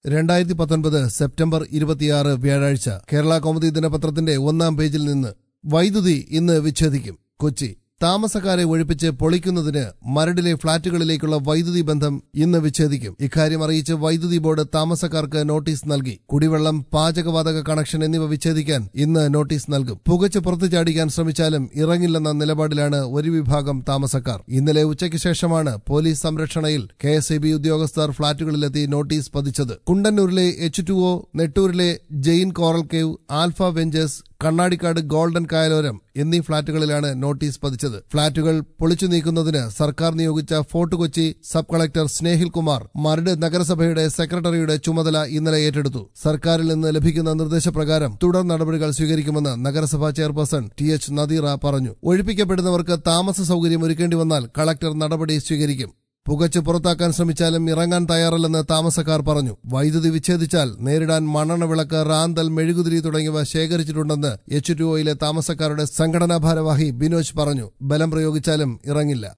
രണ്ടായിരത്തി പത്തൊൻപത് സെപ്റ്റംബർ ഇരുപത്തിയാറ് വ്യാഴാഴ്ച കേരള കൗമുദി ദിനപത്രത്തിന്റെ ഒന്നാം പേജിൽ നിന്ന് വൈദ്യുതി ഇന്ന് വിച്ഛേദിക്കും കൊച്ചി താമസക്കാരെ ഒഴിപ്പിച്ച് പൊളിക്കുന്നതിന് മരടിലെ ഫ്ളാറ്റുകളിലേക്കുള്ള വൈദ്യുതി ബന്ധം ഇന്ന് വിച്ഛേദിക്കും ഇക്കാര്യം അറിയിച്ച് വൈദ്യുതി ബോർഡ് താമസക്കാർക്ക് നോട്ടീസ് നൽകി കുടിവെള്ളം പാചകവാതക കണക്ഷൻ എന്നിവ വിച്ഛേദിക്കാൻ ഇന്ന് നോട്ടീസ് നൽകും പുകച്ച് പുറത്തു ചാടിക്കാൻ ശ്രമിച്ചാലും ഇറങ്ങില്ലെന്ന നിലപാടിലാണ് ഒരു വിഭാഗം താമസക്കാർ ഇന്നലെ ഉച്ചയ്ക്ക് ശേഷമാണ് പോലീസ് സംരക്ഷണയിൽ കെ എസ് ഉദ്യോഗസ്ഥർ ഫ്ളാറ്റുകളിലെത്തി നോട്ടീസ് പതിച്ചത് കുണ്ടന്നൂരിലെ എച്ച് ടു ഒ നെട്ടൂരിലെ Jain coral cove alpha ventures Kannadikkad golden Kayaloram എന്നീ ഫ്ളാറ്റുകളിലാണ് നോട്ടീസ് പതിച്ചത് ഫ്ളാറ്റുകൾ പൊളിച്ചു നീക്കുന്നതിന് സർക്കാർ നിയോഗിച്ച Fort Kochi sub collector Snehil Kumar Maradu നഗരസഭയുടെ സെക്രട്ടറിയുടെ ചുമതല ഇന്നലെ ഏറ്റെടുത്തു സർക്കാരിൽ നിന്ന് ലഭിക്കുന്ന നിർദ്ദേശപ്രകാരം തുടർ നടപടികൾ സ്വീകരിക്കുമെന്ന് നഗരസഭാ ചെയർപേഴ്സൺ ടി എച്ച് നദീറ പറഞ്ഞു ഒഴിപ്പിക്കപ്പെടുന്നവർക്ക് താമസ സൗകര്യം ഒരുക്കേണ്ടി വന്നാൽ കളക്ടർ നടപടി സ്വീകരിക്കും പുകച്ച് പുറത്താക്കാൻ ശ്രമിച്ചാലും ഇറങ്ങാൻ തയ്യാറല്ലെന്ന് താമസക്കാർ പറഞ്ഞു വൈദ്യുതി വിച്ഛേദിച്ചാൽ നേരിടാൻ മണ്ണെണ്ണ വിളക്ക് റാന്തൽ മെഴുകുതിരി തുടങ്ങിയവ ശേഖരിച്ചിട്ടുണ്ടെന്ന് എച്ച് ടു ഒയിലെ താമസക്കാരുടെ സംഘടനാ ഭാരവാഹി ബിനോജ് പറഞ്ഞു ബലം പ്രയോഗിച്ചാലും ഇറങ്ങില്ല